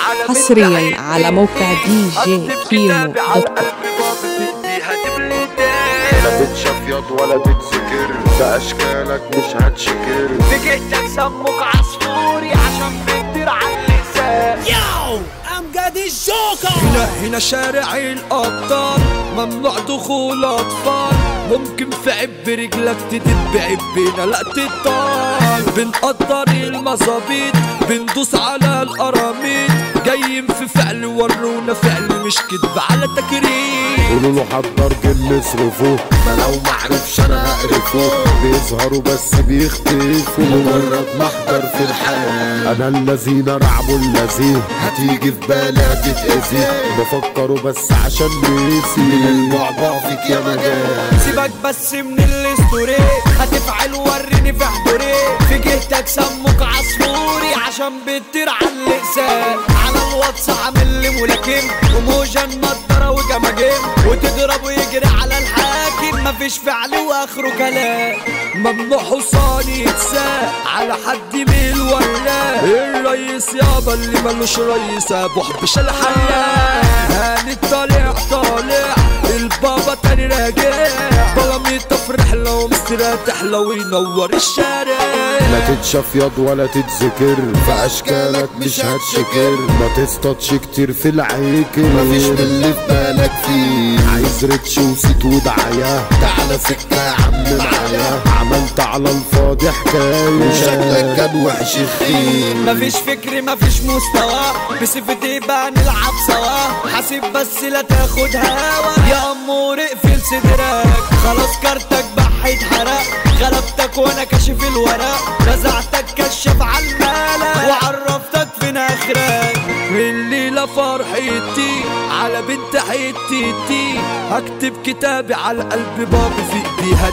على بنت حصريا عيني. على موقع دي جي أكتب كيمو كتابي على دوت كوم. قلبي بابا بإيديها تبلدان لا تتشفيض ولا تتسكر بأشكالك مش هتشكر فجأتك سمك عصفوري عشان بتطير على اللسان هنا هنا شارع الأبطال ممنوع دخول أطفال ممكن في عب رجلك تدب عبنا لا تطال بنقدر المظابيط بندوس على القراميط جايين في فعل ورونا فعل مش كدب على تكريم قولوا له حضر جن اصرفوه ما لو معرفش انا هقرفوه بيظهروا بس بيختفوا مجرد محضر في الحياة انا الذين رعبوا الذين هتيجي في بالي هتتأذي بفكروا بس عشان نسي من البعبع فيك يا مجال سيبك بس من الاستوري هتفعل وريني في حضوري في جهتك سمك عصفوري عشان بتطير على اللسان على الواتس عامل لي ملاكم وموجة نضارة وجماجم وتضرب ويجري على الحاكم مفيش فعل واخره كلام ممنوع حصان يتساق على حد من الولاء الرئيس يابا اللي ملوش رئيس ابو حبش الحياة هاني طالع طالع البابا تاني راجع بلاميطة في رحلة ومستريح تحلى وينور الشارع لا تتشفيض ولا تتذكر في اشكالك مش هتشكر ما تصطادش كتير في العيكر مفيش من اللي في بالك فيه عايز ريتش وسيت ودعاية تعالى سكة يا عم معايا عملت على الفاضي حكاية وشكلك كان وحش خير مفيش فكر مفيش مستوى بصفتي بقى نلعب سوا حاسب بس لا تاخد هوا يا امور اقفل صدرك خلاص كارتك بح اتحرق غلبتك وانا كاشف الورق رزعتك كشف على المالك وعرفتك فين اخرك الليلة فرحتي على بنت حتتي هكتب كتابي على قلب بابي في ايديها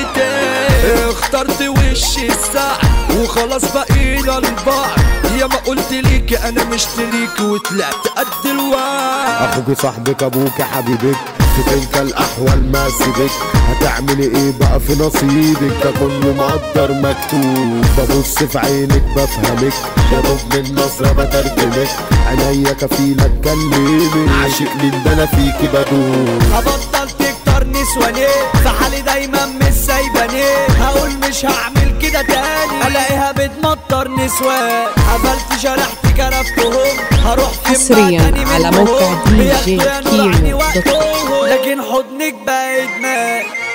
دبلتين اخترت وش الساعة وخلاص بقينا البعض يا ما قلت ليك انا مش ليك وطلعت قد الوعد اخوك صاحبك ابوك حبيبك في تلك الاحوال ما سيبك هتعملي ايه بقى في نصيبك ده كله مقدر مكتوب ببص في عينك بفهمك يا دوب من نظرة بترجمك عينيا كفيلة تكلمك عاشق مين ده انا فيكي بدوب هبطل تكتر نسواني في حالي دايما مش سايباني هقول مش هعمل كده تاني الاقيها بتمطر نسوان قبلت شرحت كرفتهم هروح فين بقى حصرياً تاني على منهم؟ موقع دي جي بياخدوا يا نور عني كيمو دوت كوم. وقتهم لكن حضنك بقى ادمان